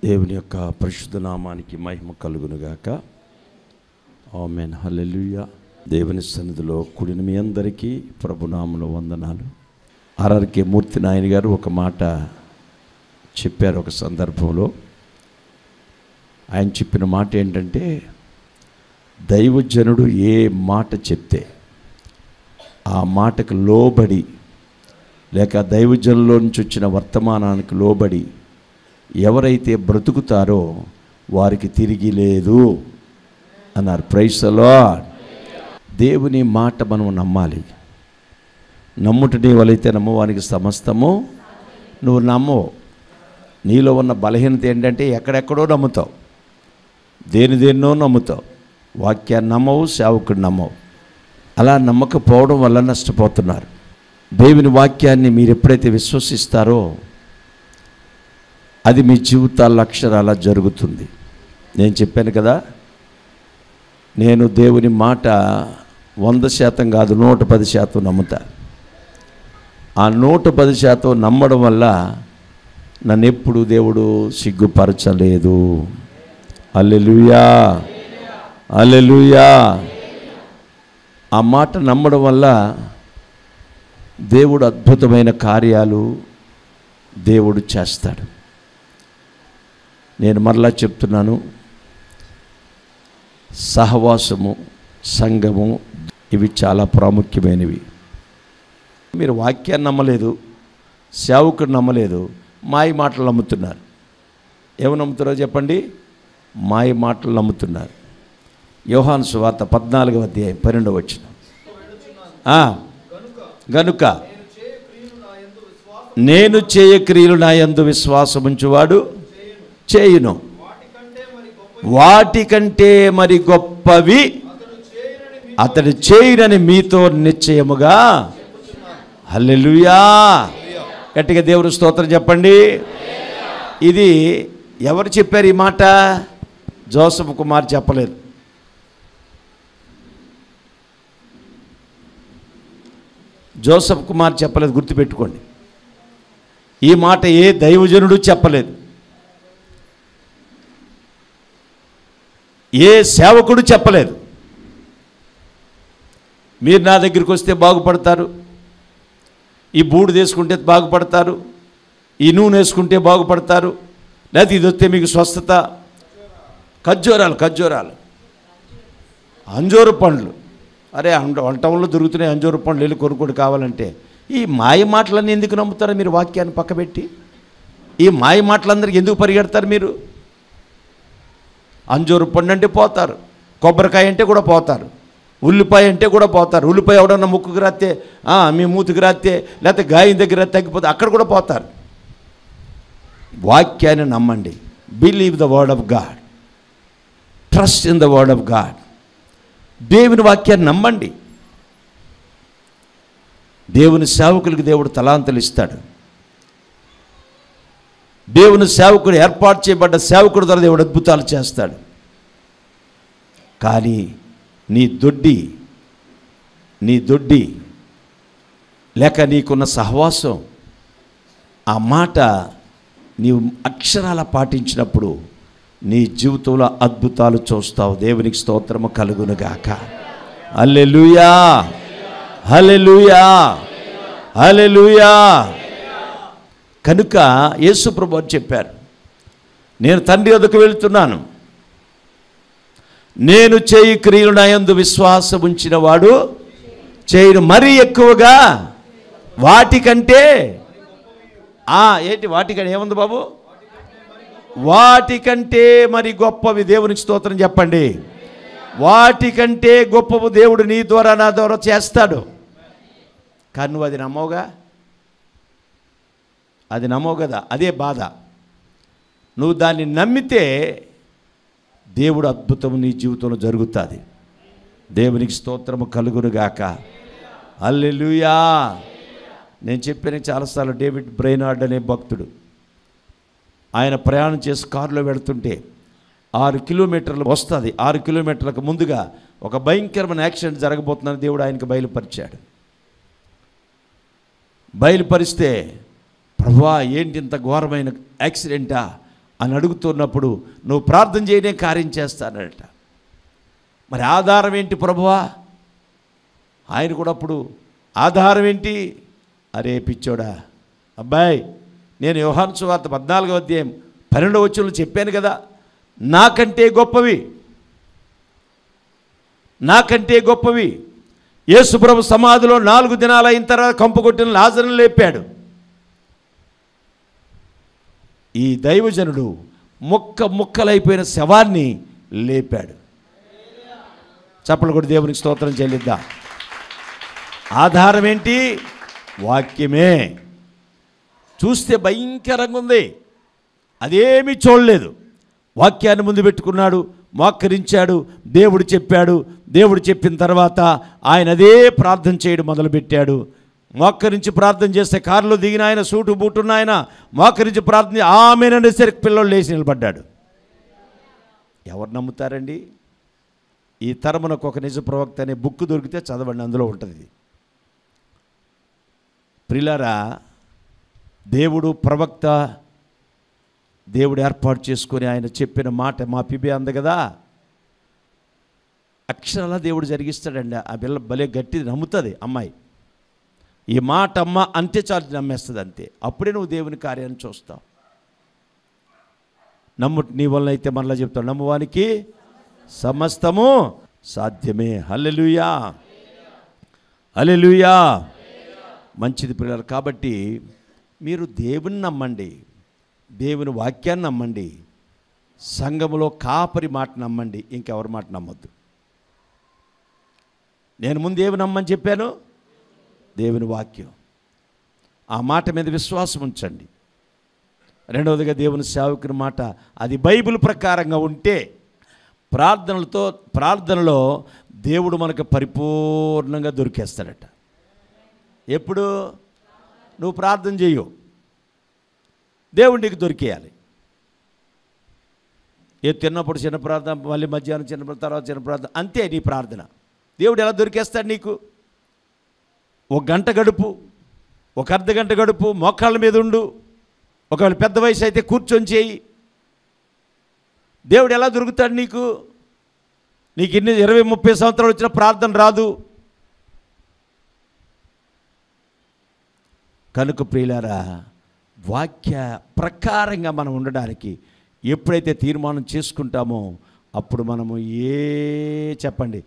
దేవుని యొక్క పరిశుద్ధ నామానికి మహిమ కలుగునుగాక ఆమెన్ హల్లెలూయా దేవుని సన్నిధిలో కూడిన మీ అందరికీ ప్రభునామలో వందనాలు ఆర్ఆర్కే మూర్తి నాయన గారు ఒక మాట చెప్పారు ఒక సందర్భంలో ఆయన చెప్పిన మాట ఏంటంటే దైవజనుడు ఏ మాట చెప్తే ఆ మాటకు లోబడి లేక దైవజనులో నుంచి వచ్చిన వర్తమానానికి లోబడి ఎవరైతే బ్రతుకుతారో వారికి తిరిగి లేదు అన్నారు ప్రైసలో దేవుని మాట మనం నమ్మాలి నమ్ముట నీ వలైతే నమ్మవానికి సమస్తము నువ్వు నమ్మవు నీలో ఉన్న బలహీనత ఏంటంటే ఎక్కడెక్కడో నమ్ముతావు దేని దేన్నో నమ్ముతావు వాక్యాన్ని నమ్మవు సేవకుడు నమ్మవు అలా నమ్మకపోవడం వల్ల నష్టపోతున్నారు దేవుని వాక్యాన్ని మీరు ఎప్పుడైతే విశ్వసిస్తారో అది మీ జీవితాల అక్షరాల జరుగుతుంది నేను చెప్పాను కదా నేను దేవుని మాట వంద శాతం కాదు నూట పది శాతం నమ్ముతా ఆ నూట పది శాతం నమ్మడం వల్ల నన్ను ఎప్పుడు దేవుడు సిగ్గుపరచలేదు అల్లెలుయా అల్లెలుయా ఆ మాట నమ్మడం వల్ల దేవుడు అద్భుతమైన కార్యాలు దేవుడు చేస్తాడు నేను మరలా చెప్తున్నాను సహవాసము సంఘము ఇవి చాలా ప్రాముఖ్యమైనవి మీరు వాక్యాన్ని నమ్మలేదు సేవకుడు నమ్మలేదు మాయ మాటలు నమ్ముతున్నారు ఏమి నమ్ముతారో చెప్పండి మాయ మాటలు నమ్ముతున్నారు యోహాను సువార్త పద్నాలుగవ అధ్యాయం పన్నెండవ వచ్చిన గనుక నేను చేయ క్రియలు నా యందు విశ్వాసం ఉంచువాడు చేయును వాటికంటే మరి గొప్పవి అతడు చేయునని మీతో నిశ్చయముగా హల్లెలూయా గట్టిగా దేవుని స్తోత్రం చెప్పండి ఇది ఎవరు చెప్పారు ఈ మాట జోసఫ్ కుమార్ చెప్పలేదు జోసఫ్ కుమార్ చెప్పలేదు గుర్తుపెట్టుకోండి ఈ మాట ఏ దైవజనుడు చెప్పలేదు ఏ సేవకుడు చెప్పలేదు మీరు నా దగ్గరికి వస్తే బాగుపడతారు ఈ బూడు తీసుకుంటే బాగుపడతారు ఈ నూనె వేసుకుంటే బాగుపడతారు లేకపోతే ఇది వస్తే మీకు స్వస్థత ఖర్జూరాలు ఖర్జూరాలు అంజూరు పండ్లు అరే అంట వంటంలో దొరుకుతున్నాయి అంజూరు పండ్లు వెళ్ళి కొనుక్కోడు కావాలంటే ఈ మాయ మాటలన్నీ ఎందుకు నమ్ముతారు మీరు వాక్యాన్ని పక్కబెట్టి ఈ మాయ మాటలందరికీ ఎందుకు పరిగెడతారు మీరు అంజూరు పండు అంటే పోతారు కొబ్బరికాయ అంటే కూడా పోతారు ఉల్లిపాయ అంటే కూడా పోతారు ఉల్లిపాయ ఎవడన్నా ముక్కుకు రాస్తే "ఆ, మీ మూతికి రాస్తే లేకపోతే గాయం దగ్గర తగ్గిపోతే అక్కడ కూడా పోతారు వాక్యాన్ని నమ్మండి believe the word of God trust in the word of God దేవుని వాక్యాన్ని నమ్మండి దేవుని సేవకులకి దేవుడు తలాంతలు ఇస్తాడు దేవుని సేవకుడు ఏర్పాటు చేయబడ్డ సేవకుడు ద్వారా దేవుడు అద్భుతాలు చేస్తాడు కానీ నీ దొడ్డి నీ దొడ్డి లేక నీకున్న సహవాసం ఆ మాట నీవు అక్షరాల పాటించినప్పుడు నీ జీవితంలో అద్భుతాలు చూస్తావు దేవునికి స్తోత్రము కలుగునుగాక హల్లెలూయా హల్లెలూయా హల్లెలూయా కనుక యేసు ప్రభు వారు చెప్పారు నేను తండ్రి వద్దకు వెళ్తున్నాను నేను చేయి క్రియలు నాయందు విశ్వాసం ఉంచిన వాడు చేయను మరీ ఎక్కువగా వాటికంటే ఆ, ఏంటి వాటికంటే ఏముంది బాబు వాటికంటే మరి గొప్పవి దేవునికి స్తోత్రం చెప్పండి వాటికంటే గొప్పవు దేవుడు నీ ద్వారా నా ద్వారా చేస్తాడు కానీ నువ్వు అది నమ్మవుగా అది నమ్మవు కదా అదే బాధ నువ్వు దాన్ని నమ్మితే దేవుడు అద్భుతం నీ జీవితంలో జరుగుతుంది దేవునికి స్తోత్రము కలుగునుగాక అల్లెలుయా నేను చెప్పిన చాలాసార్లు డేవిడ్ బ్రెయినార్డ్ అనే భక్తుడు ఆయన ప్రయాణం చేసి కారులో వెళుతుంటే ఆరు కిలోమీటర్లు వస్తుంది ఆరు కిలోమీటర్లకు ముందుగా ఒక భయంకరమైన యాక్సిడెంట్ జరగబోతుందని దేవుడు ఆయనకు బయలుపరిచాడు బయలుపరిస్తే ప్రభువా ఏంటి ఇంత ఘోరమైన యాక్సిడెంటా అని అడుగుతున్నప్పుడు నువ్వు ప్రార్థన చేయనే కార్యం చేస్తానట మరి ఆధారం ఏంటి ప్రభువా ఆయన కూడా అప్పుడు ఆధారం ఏంటి అరే పిచ్చోడా అబ్బాయి నేను యోహాను సువార్త పద్నాలుగో అధ్యాయం పన్నెండవ వచ్చులు చెప్పాను కదా నాకంటే గొప్పవి నాకంటే గొప్పవి యేసుప్రభు సమాధిలో నాలుగు దినాలు అయిన తర్వాత కంపు కొట్టిన లాజరును లేపాడు ఈ దైవజనుడు ముక్క ముక్కలైపోయిన శవాన్ని లేపాడు చప్పలు కూడా దేవునికి స్తోత్రం చెల్లిద్దాం ఆధారం ఏంటి వాక్యమే చూస్తే భయంకరంగా ఉంది అదేమీ చూడలేదు వాక్యాన్ని ముందు పెట్టుకున్నాడు మోక్కరించాడు దేవుడు చెప్పాడు దేవుడు చెప్పిన తర్వాత ఆయన అదే ప్రార్థన చేయడం మొదలుపెట్టాడు మోక్కరించి ప్రార్థన చేస్తే కారులో దిగిన ఆయన సూటు బూటున్న ఆయన మోక్కరించి ప్రార్థన ఆమెననేసరికి పిల్లలు లేచి నిలబడ్డాడు ఎవరు నమ్ముతారండి ఈ తరమునకు ఒక నిజ ప్రవక్త అనే బుక్ దొరికితే చదవండి అందులో ఉంటుంది ఇది ప్రిలారా దేవుడు ప్రవక్త దేవుడు ఏర్పాటు చేసుకొని ఆయన చెప్పిన మాట మా పిబి అంది కదా అక్షరాల దేవుడు జరిగిస్తాడండి ఆ పిల్ల భలే గట్టిది నమ్ముతుంది అమ్మాయి ఈ మాట అమ్మ అంతే చాలు నమ్మేస్తుంది అంతే అప్పుడే నువ్వు దేవుని కార్యాన్ని చూస్తావు నమ్ము నీ వల్ల అయితే మరలా చెప్తావు నమ్మువానికి సమస్తము సాధ్యమే హల్లెలూయా హల్లెలూయా మంచిది పిల్లలు కాబట్టి మీరు దేవుని నమ్మండి దేవుని వాక్యాన్ని నమ్మండి సంఘములో కాపరి మాట నమ్మండి ఇంకెవరి మాట నమ్మొద్దు నేను ముందు ఏమి నమ్మని చెప్పాను దేవుని వాక్యం ఆ మాట మీద విశ్వాసం ఉంచండి రెండవదిగా దేవుని సేవకుని మాట అది బైబిల్ ప్రకారంగా ఉంటే ప్రార్థనలతో ప్రార్థనలో దేవుడు మనకు పరిపూర్ణంగా దొరికేస్తాడట ఎప్పుడు నువ్వు ప్రార్థన చేయు దేవుడు నీకు దొరికేయాలి ఏ తిన్నప్పుడు చిన్న ప్రార్థన మళ్ళీ మధ్యాహ్నం చిన్న ప్రార్థన, తర్వాత చిన్న ప్రార్థన అంతే నీ ప్రార్థన దేవుడు ఎలా దొరికేస్తాడు నీకు ఒక గంట గడుపు ఒక అర్ధ గంట గడుపు మోకాళ్ళ మీద ఉండు ఒకవేళ పెద్ద వయసు అయితే కూర్చొని చేయి దేవుడు ఎలా దొరుకుతాడు నీకు నీకు ఇన్ని ఇరవై ముప్పై సంవత్సరాలు వచ్చిన ప్రార్థన రాదు కనుక ప్రియులారా వాక్య ప్రకారంగా మనం ఉండడానికి ఎప్పుడైతే తీర్మానం చేసుకుంటామో అప్పుడు మనము ఏ చెప్పండి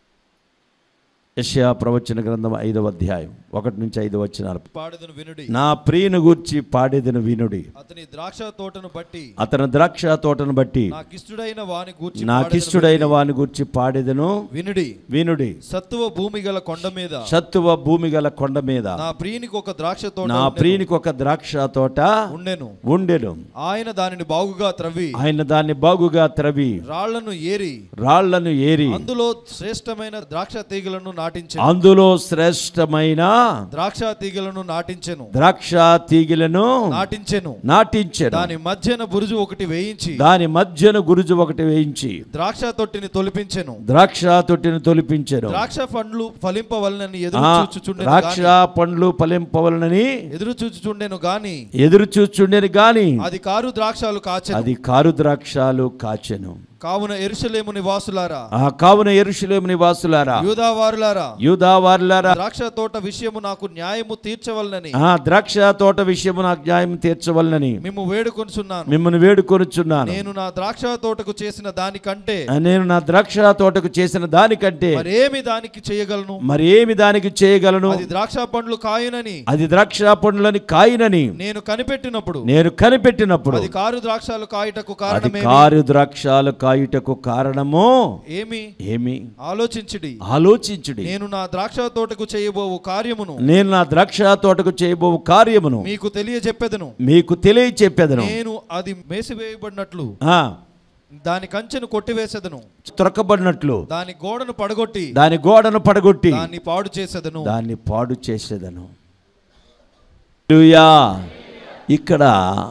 యెషయా ప్రవచన గ్రంథం ఐదవ అధ్యాయం ఒకటి నుంచి ఐదు వచ్చినారు పాడెదను వినుడి నా ప్రియుని గూర్చి పాడేదను వినుడి అతని ద్రాక్ష తోటను బట్టి అతని ద్రాక్ష తోటను బట్టి నాకిష్టుడైన వాని గూర్చి నాకిష్టుడైన వాని గూర్చి పాడేదను వినుడి వినుడి సత్తువ భూమి గల కొండ మీద సత్తువ భూమి గల కొండ మీద నా ప్రియునికి ఒక ద్రాక్ష తోట నా ఉండెను. ప్రియునికి ఒక ద్రాక్ష తోట ఉండెను ఉండెను ఆయన దానిని బాగుగా త్రవ్వి ఆయన దాన్ని బాగుగా త్రవి రాళ్లను ఏరి రాళ్లను ఏరి అందులో శ్రేష్టమైన ద్రాక్ష తీగలను నాటించెను అందులో శ్రేష్టమైన ద్రాక్ష తీగలను నాటించెను ద్రాక్ష తీగలను నాటించెను నాటించెను దాని మధ్యన బురుజు ఒకటి వేయించి దాని మధ్యన గురుజు ఒకటి వేయించి ద్రాక్ష తొట్టిని తొలిపించెను ద్రాక్ష తొట్టిని తొలిపించెను ద్రాక్ష పండ్లు ఫలింపవలనని ఎదురు ఆ చూచుచుండెను ద్రాక్ష గాని- పండ్లు ఫలింపవలనని ఎదురు చూచుచుండెను గాని ఎదురు చూచుండేది గాని అది కారు ద్రాక్షాలు కాచెను అది కారు ద్రాక్షాలు కాచెను కావున ఎరుషలేము నివాసులారా ఆ కావున ఎరుషలేము నివాసులారా యూదావారులారా యూదా వారులారా ద్రాక్ష తోట విషయము నాకు న్యాయము తీర్చవలనని ఆ ద్రాక్ష తోట విషయము నాకు న్యాయం తీర్చవలనని మేము వేడుకొనుచున్నాను మిమ్మల్ని వేడుకొనుచున్నాను నేను నా ద్రాక్ష తోటకు చేసిన దానికంటే ఆ, నేను నా ద్రాక్ష తోటకు చేసిన దానికంటే మరేమి దానికి చేయగలను మరి ఏమి దానికి చేయగలను అది ద్రాక్ష పండ్లు కాయునని అది ద్రాక్ష పండ్లని కాయినని నేను కనిపెట్టినప్పుడు నేను కనిపెట్టినప్పుడు అది కారు ద్రాక్షాలు కాయుటకు అది కారణమేమి కారు ద్రాక్షాలు కాయుటకు కారణము ఏమి ఏమి ఆలోచించుడి ఆలోచించుడి నేను నా ద్రాక్ష తోటకు చేయబోవు కార్యమును నేను నా ద్రాక్ష తోటకు చేయబో కార్యమును మీకు తెలియజెప్పెదను మీకు తెలియచెప్పేదను నేను అది మేసివేయబడినట్లు ఆ, దాని కంచెను కొట్టివేసేదను త్రొక్కబడినట్లు దాని గోడను పడగొట్టి దాని గోడను పడగొట్టి దాన్ని పాడు చేసేదను దాన్ని పాడు చేసేదను హల్లెలూయా. ఇక్కడ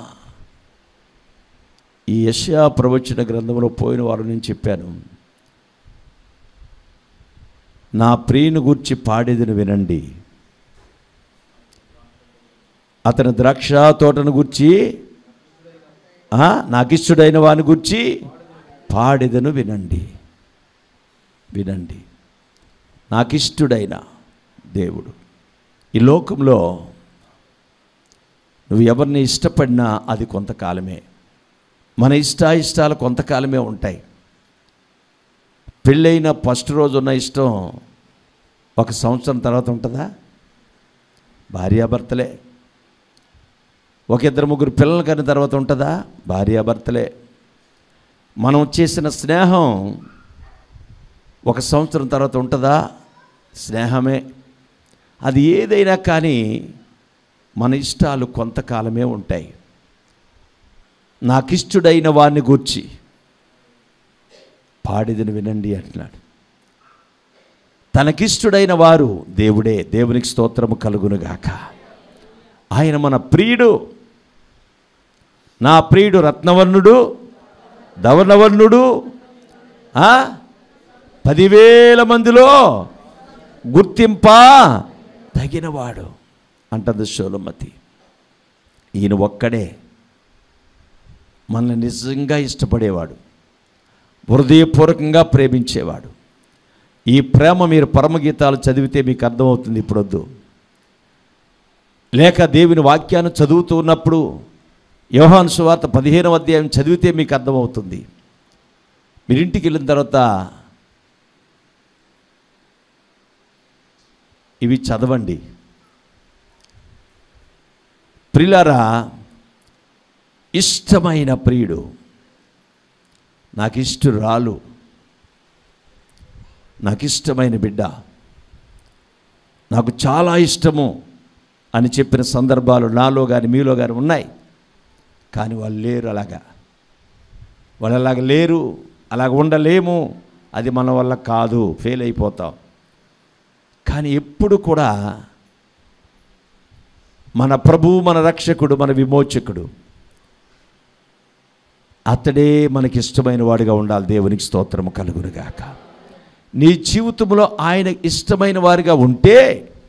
ఈ యశా ప్రవచన గ్రంథంలో పోయిన వారు నేను చెప్పాను నా ప్రియుని గూర్చి పాడేదిని వినండి అతని ద్రాక్ష తోటను గూర్చి ఆ, నాకిష్టుడైన వాని గురించి పాడెదను వినండి వినండి నాకిష్టుడైన దేవుడు ఈ లోకంలో నువ్వు ఎవరిని ఇష్టపడినా అది కొంతకాలమే మన ఇష్టాయిష్టాలు కొంతకాలమే ఉంటాయి పెళ్ళైన ఫస్ట్ రోజు ఉన్న ఇష్టం ఒక సంవత్సరం తర్వాత ఉంటుందా భార్యాభర్తలే ఒక ఇద్దరు ముగ్గురు పిల్లలు కన్న తర్వాత ఉంటుందా భార్యాభర్తలే మనం చేసిన స్నేహం ఒక సంవత్సరం తర్వాత ఉంటుందా స్నేహమే అది ఏదైనా కానీ మన ఇష్టాలు కొంతకాలమే ఉంటాయి నాకిష్టుడైన వారిని గూర్చి పాడిదని వినండి అంటున్నాడు తనకిష్టుడైన వారు దేవుడే దేవునికి స్తోత్రము కలుగునుగాక ఆయన మన ప్రియుడు నా ప్రియుడు రత్నవర్ణుడు ధవనవర్ణుడు ఆ? పదివేల మందిలో గుర్తింప తగినవాడు అంటుంది షోలమతి ఈయన ఒక్కడే మనల్ని నిజంగా ఇష్టపడేవాడు హృదయపూర్వకంగా ప్రేమించేవాడు ఈ ప్రేమ మీరు పరమగీతాలు చదివితే మీకు అర్థమవుతుంది ఇప్పుడొద్దు లేక దేవుని వాక్యాన్ని చదువుతూ ఉన్నప్పుడు యోహాను సువార్త పదిహేనవ అధ్యాయం చదివితే మీకు అర్థమవుతుంది మీరు ఇంటికి వెళ్ళిన తర్వాత ఇవి చదవండి ప్రిలారా ఇష్టమైన ప్రియుడు నాకు ఇష్టురాలు నాకు ఇష్టమైన బిడ్డ నాకు చాలా ఇష్టము అని చెప్పిన సందర్భాలు నాలో కానీ మీలో కానీ ఉన్నాయి కానీ వాళ్ళు లేరు అలాగా వాళ్ళు అలాగ లేరు అలాగ ఉండలేము అది మన వల్ల కాదు ఫెయిల్ అయిపోతాం కానీ ఎప్పుడు కూడా మన ప్రభువు మన రక్షకుడు మన విమోచకుడు అతడే మనకి ఇష్టమైన వాడిగా ఉండాలి దేవునికి స్తోత్రము కలుగునుగాక నీ జీవితంలో ఆయన ఇష్టమైన వారిగా ఉంటే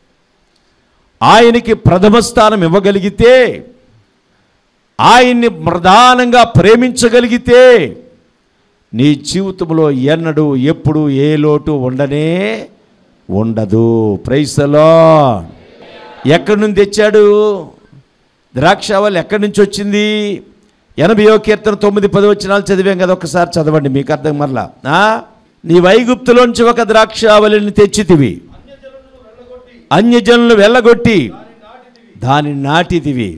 ఆయనకి ప్రథమ స్థానం ఇవ్వగలిగితే ఆయన్ని ప్రధానంగా ప్రేమించగలిగితే నీ జీవితంలో ఎన్నడూ ఎప్పుడు ఏ లోటు ఉండనే ఉండదు ప్రైసలో ఎక్కడి నుండి తెచ్చాడు ద్రాక్షావళి ఎక్కడి నుంచి వచ్చింది ఎనభయో కీర్తన తొమ్మిది పది వచ్చినాలు చదివాం కదా ఒకసారి చదవండి మీకు అర్థం మరలా ఆ? నీ వైగుప్తులోంచి ఒక ద్రాక్షావళిని తెచ్చితివి అన్యజనులు వెళ్ళగొట్టి దాని నాటిదివి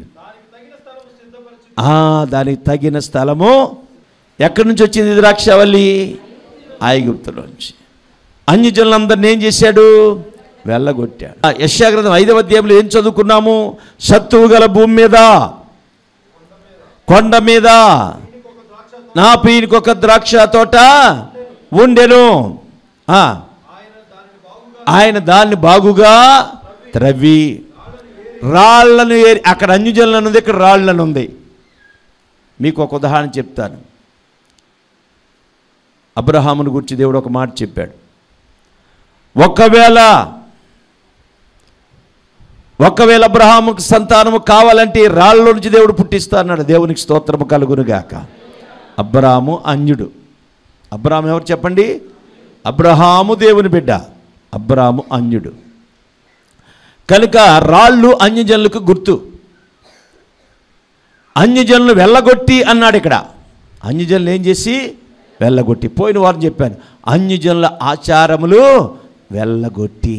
ఆ, దానికి తగిన స్థలము ఎక్కడి నుంచి వచ్చింది ద్రాక్షావల్లి ఐగుప్తులోంచి అన్యజనులందరిని ఏం చేశాడు వెళ్ళగొట్టాడు ఆ, యెషయా ఐదవ అధ్యాయంలో ఏం చదువుకున్నాము శత్రువు గల భూమి మీద కొండ మీద నా ప్రియునికి ఒక ద్రాక్ష తోట ఉండెను ఆ, ఆయన దాన్ని బాగుగా త్రవ్వి రాళ్లను ఏరి అక్కడ అన్యుజనులను ఉంది ఇక్కడ రాళ్లను ఉంది మీకు ఒక ఉదాహరణ చెప్తాను అబ్రహామును గురించి దేవుడు ఒక మాట చెప్పాడు ఒకవేళ ఒకవేళ అబ్రహాముకు సంతానము కావాలంటే ఈ రాళ్ళలో నుంచి దేవుడు పుట్టిస్తా అన్నాడు దేవునికి స్తోత్రము కలుగునుగాక అబ్రహాము అన్యుడు అబ్రహాము ఎవరు చెప్పండి అబ్రహాము దేవుని బిడ్డ అబ్రహాము అన్యుడు కనుక రాళ్ళు అన్యజనులకు గుర్తు అన్యజనులు వెళ్ళగొట్టి అన్నాడు ఇక్కడ అన్యజనులు ఏం చేసి వెళ్ళగొట్టి పోయిన వారిని చెప్పాను అన్యజనుల ఆచారములు వెళ్ళగొట్టి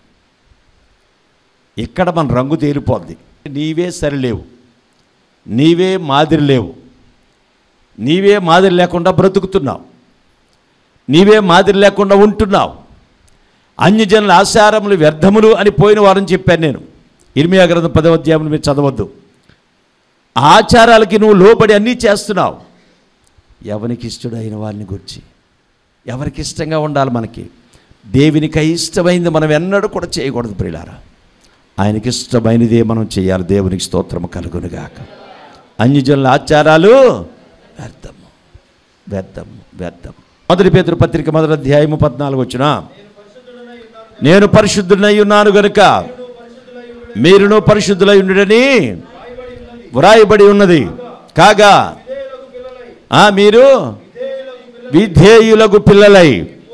ఇక్కడ మన రంగు తేలిపోద్ది నీవే సరిలేవు నీవే మాదిరి లేవు నీవే మాదిరి లేకుండా బ్రతుకుతున్నావు నీవే మాదిరి లేకుండా ఉంటున్నావు అన్యజనుల ఆచారములు వ్యర్థములు అని పోయిన వారని చెప్పాను నేను ఇర్మియా గ్రంథం పదవ అధ్యాయం మీరు చదవద్దు ఆచారాలకి నువ్వు లోబడి అన్నీ చేస్తున్నావు ఎవరికి ఇష్టడైన వారిని గురించి ఎవరికి ఇష్టంగా ఉండాలి మనకి దేవునికి ఇష్టమైంది మనం ఎన్నడూ కూడా చేయకూడదు ప్రియులారా ఆయనకి ఇష్టమైనదే మనం చేయాలి దేవునికి స్తోత్రము కలుగునుగాక అన్యజనుల ఆచారాలు వ్యర్థము వ్యర్థము వ్యర్థము మొదటి పేతురు పత్రిక మొదటి అధ్యాయము పద్నాలుగు వచ్చిన నేను పరిశుద్ధుడై ఉన్నాను గనుక మీరును పరిశుద్ధులై ఉండుడని వ్రాయబడి ఉన్నది కాగా ఆ, మీరు విధేయులకు పిల్లలై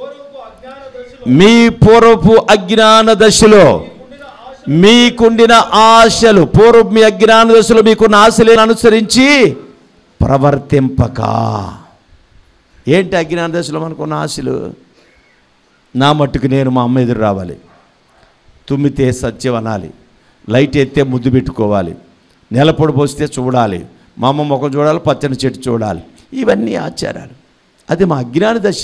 మీ పూర్వపు అజ్ఞాన దశలో మీకుండిన ఆశలు పూర్వపు మీ అజ్ఞాన దశలో మీకున్న ఆశలను అనుసరించి ప్రవర్తింపక ఏంటి అజ్ఞాన దశలో మనకున్న ఆశలు నా మట్టుకు నేను మా అమ్మ ఎదురు రావాలి తుమ్మితే సత్యం అనాలి లైట్ ఎత్తే ముద్దు పెట్టుకోవాలి నెలపొడి పోస్తే చూడాలి మా అమ్మ ముఖం చూడాలి పచ్చని చెట్టు చూడాలి ఇవన్నీ ఆచారాలు అది మా అజ్ఞాన దశ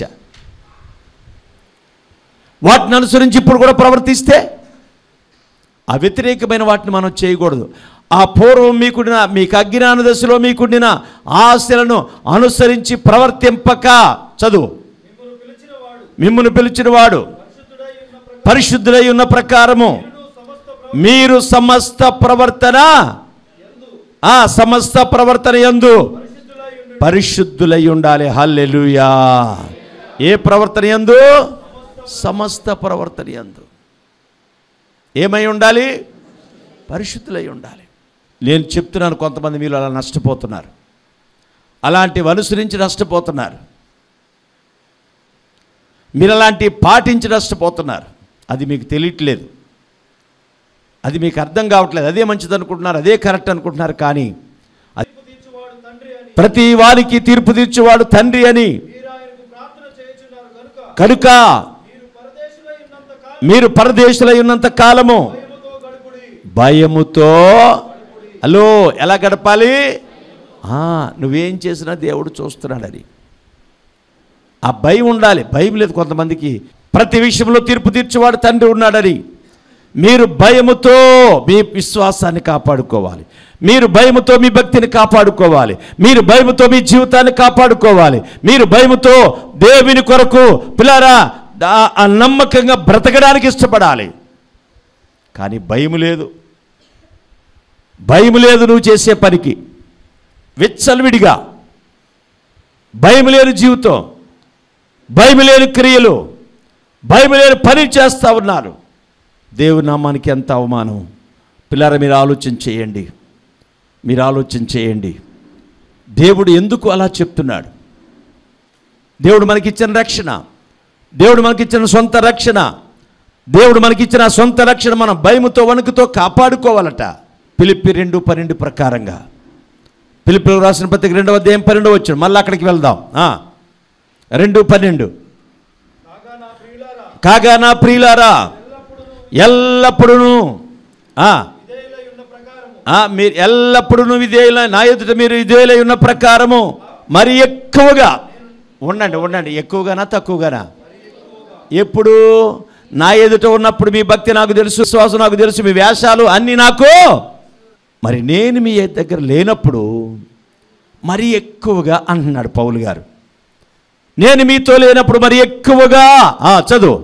వాటిని అనుసరించి ఇప్పుడు కూడా ప్రవర్తిస్తే ఆ వ్యతిరేకమైన వాటిని మనం చేయకూడదు ఆ పూర్వం మీకుండిన మీకు అజ్ఞాన దశలో మీకుండిన ఆశలను అనుసరించి ప్రవర్తింపక చదువు మిమ్మల్ని పిలిచిన వాడు పరిశుద్ధులై ఉన్న ప్రకారము మీరు సమస్త ప్రవర్తన ఆ సమస్త ప్రవర్తన యందు పరిశుద్ధులై ఉండాలి హల్లెలూయా ఏ ప్రవర్తన యందు సమస్త ప్రవర్తన యందు ఏమై ఉండాలి పరిశుద్ధులై ఉండాలి నేను చెప్తున్నాను కొంతమంది మీరు అలా నష్టపోతున్నారు అలాంటివి అనుసరించి నష్టపోతున్నారు మీరు అలాంటి పాటించి నష్టపోతున్నారు అది మీకు తెలియట్లేదు అది మీకు అర్థం కావట్లేదు అదే మంచిది అనుకుంటున్నారు అదే కరెక్ట్ అనుకుంటున్నారు కానీ అది ప్రతి వారికి తీర్పు తీర్చేవాడు తండ్రి అని కనుక మీరు పరదేశులై ఉన్నంత కాలము భయముతో హలో ఎలా గడపాలి ఆ, నువ్వేం చేసినా దేవుడు చూస్తున్నాడని ఆ భయం ఉండాలి భయం లేదు కొంతమందికి ప్రతి విషయంలో తీర్పు తీర్చేవాడు తండ్రి ఉన్నాడని మీరు భయముతో మీ విశ్వాసాన్ని కాపాడుకోవాలి మీరు భయముతో మీ భక్తిని కాపాడుకోవాలి మీరు భయముతో మీ జీవితాన్ని కాపాడుకోవాలి మీరు భయముతో దేవుని కొరకు పిల్లారా దా- ఆ నమ్మకంగా బ్రతకడానికి ఇష్టపడాలి కానీ భయం లేదు భయం లేదు నువ్వు చేసే పనికి విచ్చలవిడిగా భయం లేని జీవితం భయం లేని క్రియలు భయం లేని పని చేస్తూ ఉన్నారు దేవుని నామానికి ఎంత అవమానం పిల్లర మీరు ఆలోచన చేయండి మీరు ఆలోచన చేయండి దేవుడు ఎందుకు అలా చెప్తున్నాడు దేవుడు మనకిచ్చిన రక్షణ దేవుడు మనకిచ్చిన సొంత రక్షణ దేవుడు మనకిచ్చిన ఆ సొంత రక్షణ మనం భయముతో వణుకుతో కాపాడుకోవాలట పిలిపి రెండు పన్నెండు ప్రకారంగా పిలిపిలకు రాసిన పత్రిక రెండవ అధ్యాయం పన్నెండు వచ్చాడు మళ్ళీ అక్కడికి వెళ్దాం ఆ. రెండు పన్నెండు కాగా నా ప్రియులారా ఎల్లప్పుడూ మీరు ఎల్లప్పుడూ విధేయుల నా ఎదుట మీరు విధేయులై ఉన్న ప్రకారము మరి ఎక్కువగా ఉండండి ఉండండి ఎక్కువగానా తక్కువగానా ఎప్పుడు నా ఎదుట ఉన్నప్పుడు మీ భక్తి నాకు తెలుసు విశ్వాసం నాకు తెలుసు మీ వేషాలు అన్నీ నాకు మరి నేను మీ దగ్గర లేనప్పుడు మరి ఎక్కువగా అంటున్నాడు పౌలు గారు నేను మీతో లేనప్పుడు మరి ఎక్కువగా ఆ, చదువు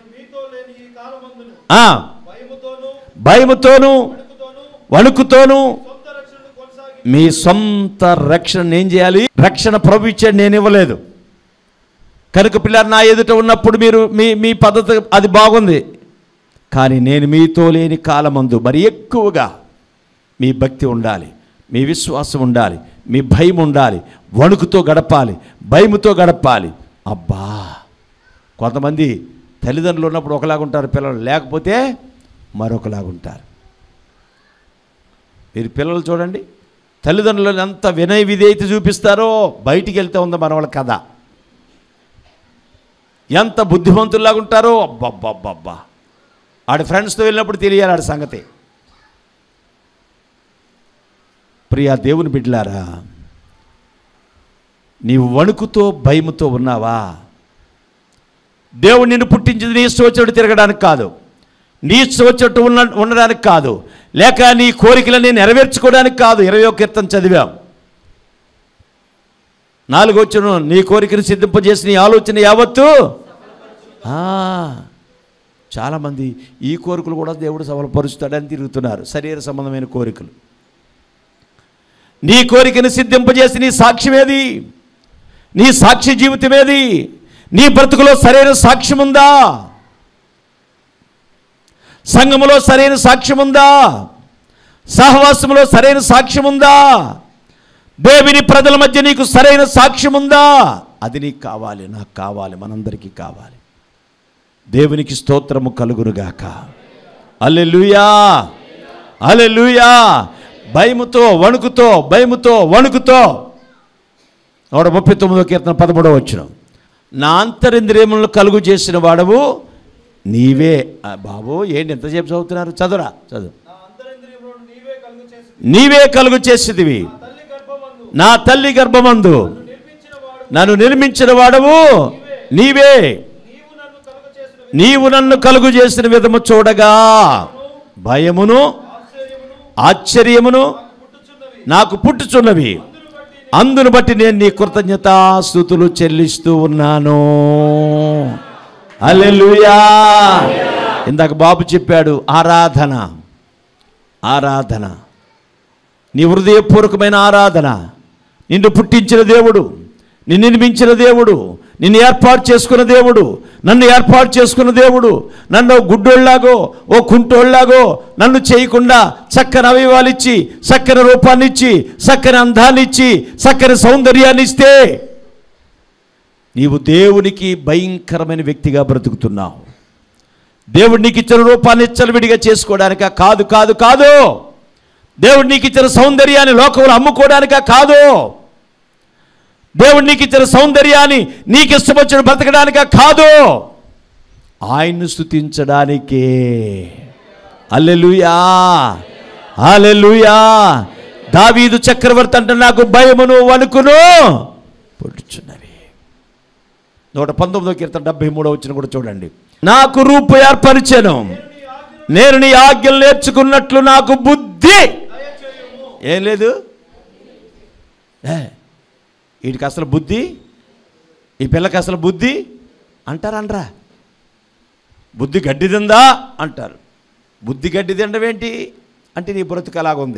ఆ, భయముతోను వణుకుతోను మీ సొంత రక్షణ ఏం చేయాలి రక్షణ ప్రభు ఇచ్చాడు నేను ఇవ్వలేదు కనుక పిల్లలు నా ఎదుట ఉన్నప్పుడు మీరు మీ మీ పద్ధతి అది బాగుంది కానీ నేను మీతో లేని కాలమందు మరి ఎక్కువగా మీ భక్తి ఉండాలి మీ విశ్వాసం ఉండాలి మీ భయం ఉండాలి వణుకుతో గడపాలి భయముతో గడపాలి అబ్బా కొంతమంది తల్లిదండ్రులు ఉన్నప్పుడు ఒకలాగుంటారు పిల్లలు లేకపోతే మరొకలాగుంటారు మీరు పిల్లలు చూడండి తల్లిదండ్రులు ఎంత వినయ విధేయత చూపిస్తారో బయటికి వెళ్తే ఉంది మన వాళ్ళ కథ ఎంత బుద్ధిమంతుల్లాగా ఉంటారో అబ్బబ్బబ్బబ్బా ఆడి ఫ్రెండ్స్తో వెళ్ళినప్పుడు తెలియాలి ఆడి సంగతి ప్రియా దేవుని బిడ్డలారా నీవు వణుకుతో భయముతో ఉన్నావా దేవుడు నిన్ను పుట్టించింది నీ ఇష్టం వచ్చినట్టు తిరగడానికి కాదు నీ ఇష్టం వచ్చినట్టు ఉన్న ఉండడానికి కాదు లేక నీ కోరికలని నెరవేర్చుకోవడానికి కాదు ఇరవై ఒక కీర్తన చదివాం నాలుగు వచ్చును నీ కోరికను సిద్ధింపజేసి నీ ఆలోచన యావత్తు ఆ, చాలామంది ఈ కోరికలు కూడా దేవుడు సఫలపరుస్తాడని తిరుగుతున్నారు శరీర సంబంధమైన కోరికలు నీ కోరికను సిద్ధింపజేసి నీ సాక్ష్యమేది నీ సాక్షి జీవితమేది నీ బ్రతుకులో సరైన సాక్ష్యం ఉందా సంఘములో సరైన సాక్ష్యం ఉందా సహవాసములో సరైన సాక్ష్యం ఉందా దేవుని ప్రజల మధ్య నీకు సరైన సాక్ష్యం ఉందా అది నీకు కావాలి నాకు కావాలి మనందరికీ కావాలి దేవునికి స్తోత్రము కలుగునుగాక అల్లెలుయా అల్లెలుయా భయముతో వణుకుతో భయముతో వణుకుతో నూట ముప్పై తొమ్మిదో కీర్తన పదమూడవ వచ్చిన నా అంతరింద్రియములను కలుగు చేసిన వాడవు నీవే ఆ, బాబు ఏంటి ఎంతసేపు చదువుతున్నారు చదువురా చదువు నీవే కలుగు చేసేదివి నా తల్లి గర్భమందు నన్ను నిర్మించిన వాడవు నీవే నీవు నన్ను కలుగు చేసిన విధము చూడగా భయమును ఆశ్చర్యమును నాకు పుట్టుచున్నవి అందును బట్టి నేను నీ కృతజ్ఞతాస్థుతులు చెల్లిస్తూ ఉన్నాను అల్లెలుయా ఇందాక బాబు చెప్పాడు ఆరాధన ఆరాధన నీ హృదయపూర్వకమైన ఆరాధన నిన్ను పుట్టించిన దేవుడు నిన్ను నిర్మించిన దేవుడు నిన్ను ఏర్పాటు చేసుకున్న దేవుడు నన్ను ఏర్పాటు చేసుకున్న దేవుడు నన్ను ఓ గుడ్డోళ్ళలాగో ఓ కుంటోళ్ళలాగో నన్ను చేయకుండా చక్కని అవయవాలు ఇచ్చి చక్కని రూపాన్ని ఇచ్చి చక్కని అందాన్ని ఇచ్చి చక్కని సౌందర్యాన్ని ఇస్తే నీవు దేవునికి భయంకరమైన వ్యక్తిగా బ్రతుకుతున్నావు దేవుడు నీకు ఇచ్చిన రూపాన్ని విడిగా చేసుకోవడానిక కాదు కాదు కాదు దేవుడు నీకు ఇచ్చిన సౌందర్యాన్ని లోకంలో అమ్ముకోవడానిక కాదు దేవుడు నీకు ఇచ్చిన సౌందర్యాన్ని నీకు ఇష్టమొచ్చిన బ్రతకడానిక కాదు ఆయన్ను స్థుతించడానికే అల్లెలుయా అల్లెలుయా దావీదు చక్రవర్తి అంటే నాకు భయమును వణుకును పొడుచున్నవి నూట పంతొమ్మిదో కీర్తన డెబ్బై మూడో వచ్చిన కూడా చూడండి నాకు రూపు ఏర్పరిచాను నేను నీ ఆజ్ఞలు నేర్చుకున్నట్లు నాకు బుద్ధి ఏం లేదు ఏ, వీడికి అసలు బుద్ధి ఈ పిల్లకి అసలు బుద్ధి అంటారనరా బుద్ధి గడ్డి తిందా అంటారు బుద్ధి గడ్డి తినడం ఏంటి అంటే నీ బ్రతుకు అలాగుంది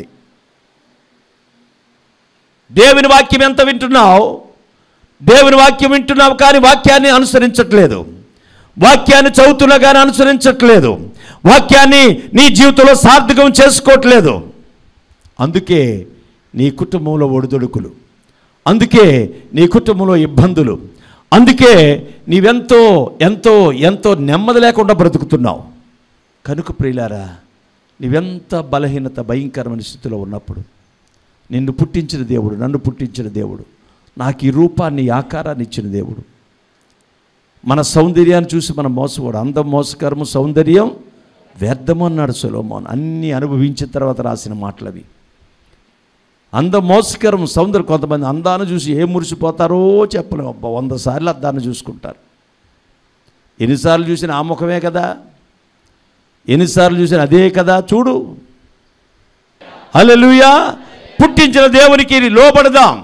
దేవుని వాక్యం ఎంత వింటున్నావు దేవుని వాక్యం వింటున్నావు కానీ వాక్యాన్ని అనుసరించట్లేదు వాక్యాన్ని చదువుతున్నా కానీ అనుసరించట్లేదు వాక్యాన్ని నీ జీవితంలో సార్థకం చేసుకోవట్లేదు అందుకే నీ కుటుంబంలో ఒడిదొడుకులు అందుకే నీ కుటుంబంలో ఇబ్బందులు అందుకే నీవెంతో ఎంతో ఎంతో నెమ్మది లేకుండా బ్రతుకుతున్నావు కనుక ప్రియులారా నీవెంత బలహీనత భయంకరమైన స్థితిలో ఉన్నప్పుడు నిన్ను పుట్టించిన దేవుడు నన్ను పుట్టించిన దేవుడు నాకు ఈ రూపాన్ని ఈ ఆకారాన్ని ఇచ్చిన దేవుడు మన సౌందర్యాన్ని చూసి మనం మోసపోడు అందం మోసకరము సౌందర్యం వ్యర్థము అన్నాడు సొలోమోన్ అన్నీ అనుభవించిన తర్వాత రాసిన మాటలు అవి అందం మోసకరం సౌందర్యం కొంతమంది అందాన్ని చూసి ఏ మురిసిపోతారో చెప్పలేము అబ్బా వంద సార్లు అద్దాన్ని చూసుకుంటారు ఎన్నిసార్లు చూసిన ఆ ముఖమే కదా ఎన్నిసార్లు చూసిన అదే కదా చూడు హల్లెలూయా పుట్టించిన దేవునికి లోబడదాం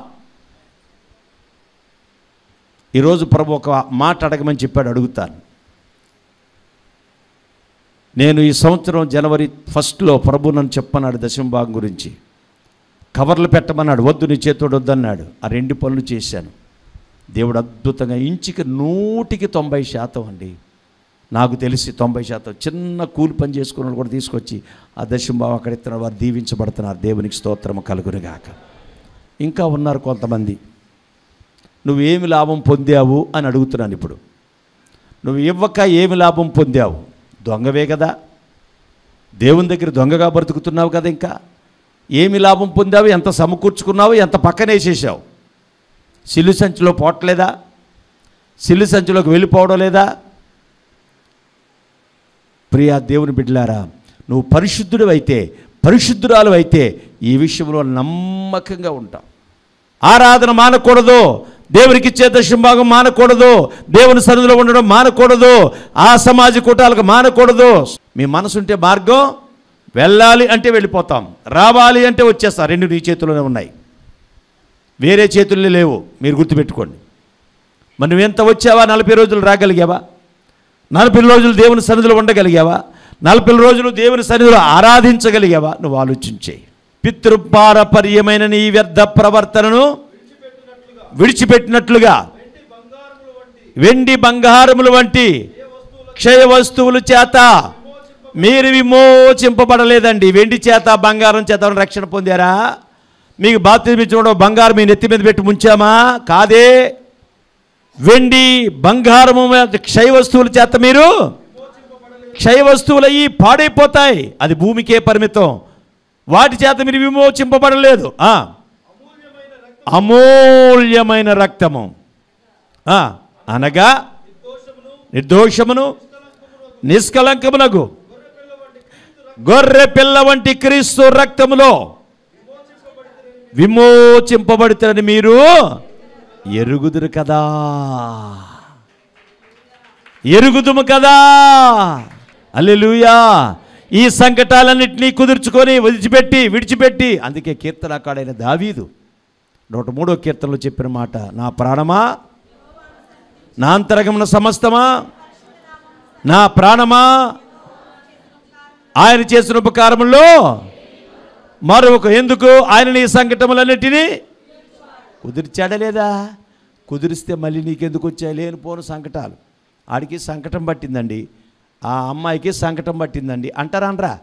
ఈరోజు ప్రభు ఒక మాట అడగమని చెప్పాడు అడుగుతాను నేను ఈ సంవత్సరం జనవరి ఫస్ట్లో ప్రభు నన్ను చెప్పన్నాడు దశమ భాగం గురించి కవర్లు పెట్టమన్నాడు వద్దు నీ చేతోడు వద్దన్నాడు ఆ రెండు పనులు చేశాను దేవుడు అద్భుతంగా ఇంచుకి నూటికి తొంభై శాతం అండి నాకు తెలిసి తొంభై శాతం చిన్న కూలి పని చేసుకున్న వాళ్ళు కూడా తీసుకొచ్చి ఆ దశంబాబు అక్కడ ఇస్తున్నారు వారు దీవించబడుతున్నారు దేవునికి స్తోత్రము కలుగునుగాక ఇంకా ఉన్నారు కొంతమంది నువ్వేమి లాభం పొందావు అని అడుగుతున్నాను ఇప్పుడు నువ్వు ఇవ్వక ఏమి లాభం పొందావు దొంగవే కదా దేవుని దగ్గర దొంగగా బ్రతుకుతున్నావు కదా ఇంకా ఏమి లాభం పొందావు ఎంత సమకూర్చుకున్నావు ఎంత పక్కనేసేసావు సిల్లు సంచిలో పోవట్లేదా సిల్లు సంచిలోకి వెళ్ళిపోవడం లేదా ప్రియా దేవుని బిడ్డలారా నువ్వు పరిశుద్ధుడు అయితే పరిశుద్ధురాలు అయితే ఈ విషయంలో నమ్మకంగా ఉంటావు ఆరాధన మానకూడదు దేవునికి ఇచ్చే దశంభాగం మానకూడదు దేవుని సన్నిధిలో ఉండడం మానకూడదు ఆ సమాజ కూటాలకు మానకూడదు మీ మనసు ఉంటే మార్గం వెళ్ళాలి అంటే వెళ్ళిపోతాం రావాలి అంటే వచ్చేస్తా రెండు నీ చేతుల్లోనే ఉన్నాయి వేరే చేతుల్లో లేవు మీరు గుర్తుపెట్టుకోండి మరి నువ్వెంత వచ్చావా నలభై రోజులు రాగలిగావా నలభై రోజులు దేవుని సన్నిధిలో ఉండగలిగావా నలభై రోజులు దేవుని సన్నిధిలో ఆరాధించగలిగావా నువ్వు ఆలోచించే పితృపారపర్యమైన నీ వ్యర్థ ప్రవర్తనను విడిచిపెట్టినట్లుగా వెండి బంగారములు వంటి క్షయ వస్తువుల చేత మీరు విమోచింపబడలేదండి వెండి చేత బంగారం చేత రక్షణ పొందారా మీకు బాప్తిజం ఇచ్చినప్పుడు బంగారం మీ నెత్తి మీద పెట్టి ముంచామా కాదే వెండి బంగారము మీద క్షయ వస్తువుల చేత మీరు క్షయ వస్తువులు అయ్యి పాడైపోతాయి అది భూమికే పరిమితం వాటి చేత మీరు విమోచింపబడలేదు ఆ. అమూల్యమైన రక్తము ఆ, అనగా నిర్దోషమును నిష్కలంకమునకు గొర్రె పిల్ల వంటి క్రీస్తు రక్తములో విమోచింపబడుతుందని మీరు ఎరుగుదురు కదా ఎరుగుదుము కదా అల్లెలుయా ఈ సంకటాలన్నింటినీ కుదుర్చుకొని విడిచిపెట్టి విడిచిపెట్టి అందుకే కీర్తనకాడైన దావీదు నూట మూడో కీర్తనలో చెప్పిన మాట నా ప్రాణమా నా అంతరగమన సమస్తమా నా ప్రాణమా ఆయన చేసిన ఉపకారములో మరొక ఎందుకు ఆయన నీ సంకటములన్నిటినీ కుదిర్చాడా లేదా కుదిరిస్తే మళ్ళీ నీకెందుకు వచ్చాయి లేనిపోను సంకటాలు ఆడికి సంకటం పట్టిందండి ఆ అమ్మాయికి సంకటం పట్టిందండి అంటారానరా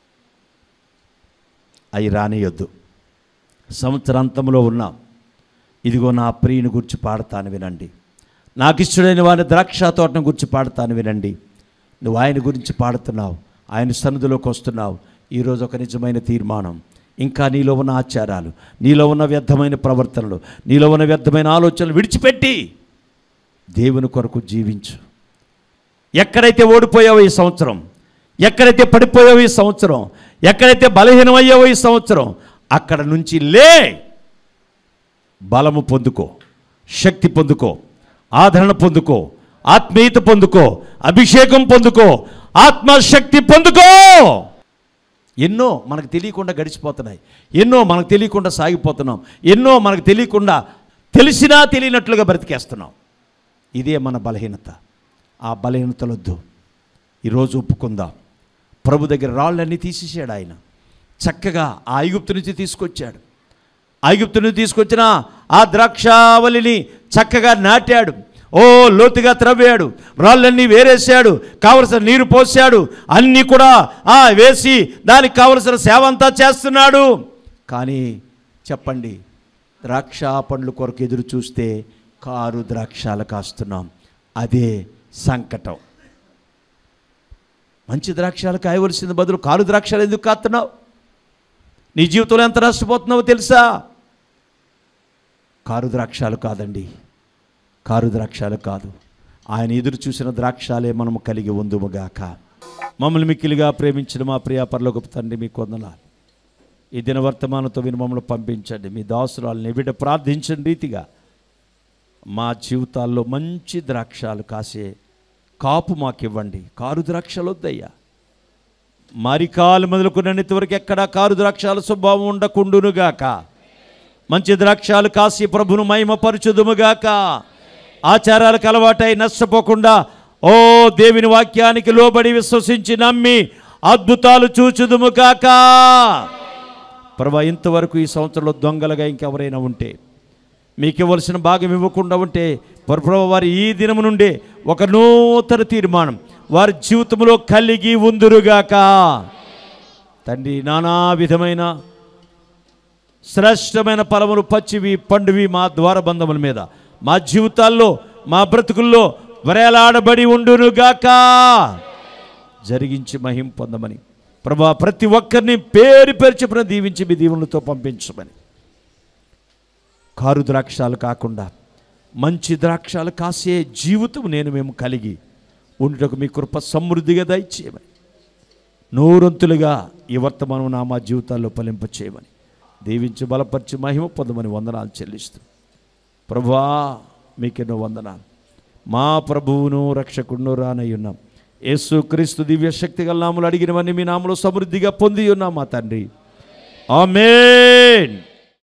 అవి రానియొద్దు సంవత్సరాంతంలో ఉన్నాం ఇదిగో నా ప్రియుని గురించి పాడతాను వినండి నాకు ఇష్టడైన వారి ద్రాక్ష తోటను గురించి పాడతాను వినండి నువ్వు ఆయన గురించి పాడుతున్నావు ఆయన సన్నిధిలోకి వస్తున్నావు ఈరోజు ఒక నిజమైన తీర్మానం ఇంకా నీలో ఉన్న ఆచారాలు నీలో ఉన్న వ్యర్థమైన ప్రవర్తనలు నీలో ఉన్న వ్యర్థమైన ఆలోచనలు విడిచిపెట్టి దేవుని కొరకు జీవించు ఎక్కడైతే ఓడిపోయావో ఈ సంవత్సరం ఎక్కడైతే పడిపోయావో ఈ సంవత్సరం ఎక్కడైతే బలహీనమయ్యావో ఈ సంవత్సరం అక్కడ నుంచి లే బలము పొందుకో శక్తి పొందుకో ఆదరణ పొందుకో ఆత్మీయత పొందుకో అభిషేకం పొందుకో ఆత్మశక్తి పొందుకో ఎన్నో మనకు తెలియకుండా గడిచిపోతున్నాయి ఎన్నో మనకు తెలియకుండా సాగిపోతున్నాం ఎన్నో మనకు తెలియకుండా తెలిసినా తెలియనట్లుగా బ్రతికేస్తున్నాం ఇదే మన బలహీనత ఆ బలహీనతలొద్దు ఈరోజు ఒప్పుకుందాం ప్రభు దగ్గర రాళ్ళన్నీ తీసేసాడు ఆయన చక్కగా ఆ ఐగుప్తు నుంచి తీసుకొచ్చాడు ఐగుప్తు నుంచి తీసుకొచ్చిన ఆ ద్రాక్షావళిని చక్కగా నాటాడు ఓ లోతుగా త్రవ్వాడు రాళ్ళన్నీ వేరేసాడు కావలసిన నీరు పోసాడు అన్నీ కూడా ఆ వేసి దానికి కావలసిన సేవ అంతా చేస్తున్నాడు కానీ చెప్పండి ద్రాక్ష పండ్ల కొరకు ఎదురు చూస్తే కారు ద్రాక్షాలు కాస్తున్నాం అదే సంకటం మంచి ద్రాక్షాలు కాయవలసిన బదులు కారు ద్రాక్షాలు ఎందుకు కాస్తున్నావు నీ జీవితంలో ఎంత నష్టపోతున్నావో తెలుసా కారు ద్రాక్షాలు కాదండి కారు ద్రాక్షాలు కాదు ఆయన ఎదురు చూసిన ద్రాక్షాలే మనము కలిగి ఉందుముగాక మమ్మల్ని మిక్కిలిగా ప్రేమించిన మా ప్రియ పరలోకపు తండ్రి మీకు వందనాలు ఈ దిన వర్తమానంతో విని మమ్మల్ని పంపించండి మీ దాసురాలని బిడ్డ ప్రార్థించిన రీతిగా మా జీవితాల్లో మంచి ద్రాక్షాలు కాసే కాపు మాకు ఇవ్వండి కారు ద్రాక్షలు వద్దయ్యా మరికాలు మొదలుకున్నంత వరకు ఎక్కడా కారు ద్రాక్షాల స్వభావం ఉండకుండునుగాక మంచి ద్రాక్షాలు కాసి ప్రభును మహిమపరచుదుముగాక ఆచారాలకు అలవాటై నష్టపోకుండా ఓ దేవుని వాక్యానికి లోబడి విశ్వసించి నమ్మి అద్భుతాలు చూచుదుముగాక ప్రభా ఇంతవరకు ఈ సంవత్సరంలో దొంగలుగా ఇంకెవరైనా ఉంటే మీకు ఇవ్వవలసిన భాగం ఇవ్వకుండా ఉంటే ప్రభు వారి ఈ దినము నుండే ఒక నూతన తీర్మానం వారి జీవితంలో కలిగి ఉందురుగాక తండ్రి నానా విధమైన శ్రేష్టమైన ఫలములు పచ్చివి పండువి మా ద్వారబంధముల మీద మా జీవితాల్లో మా బ్రతుకుల్లో వ్రేలాడబడి ఉండునుగాక జరిగించి మహిం పొందమని ప్రభా ప్రతి ఒక్కరిని పేరు పేరు చెప్పిన దీవించి మీ దీవులతో పంపించమని కారు ద్రాక్షాలు కాకుండా మంచి ద్రాక్షాలు కాసే జీవితం నేను మేము కలిగి ఉండుటకు మీ కృప సమృద్ధిగా దయచేయమని నూరంతులుగా ఈ వర్తమానం నా మా జీవితాల్లో ఫలింప చేయమని దీవించి బలపరిచి మహిమ పొందమని వందనాలు చెల్లిస్తూ ప్రభువా మీకెన్నో వందనాలు మా ప్రభువును రక్షకుడును రానయ్యున్నాం యేసు క్రీస్తు దివ్య శక్తి గల నాములు అడిగినవన్నీ మీ నామలో సమృద్ధిగా పొంది ఉన్నాం మా తండ్రి ఆమేన్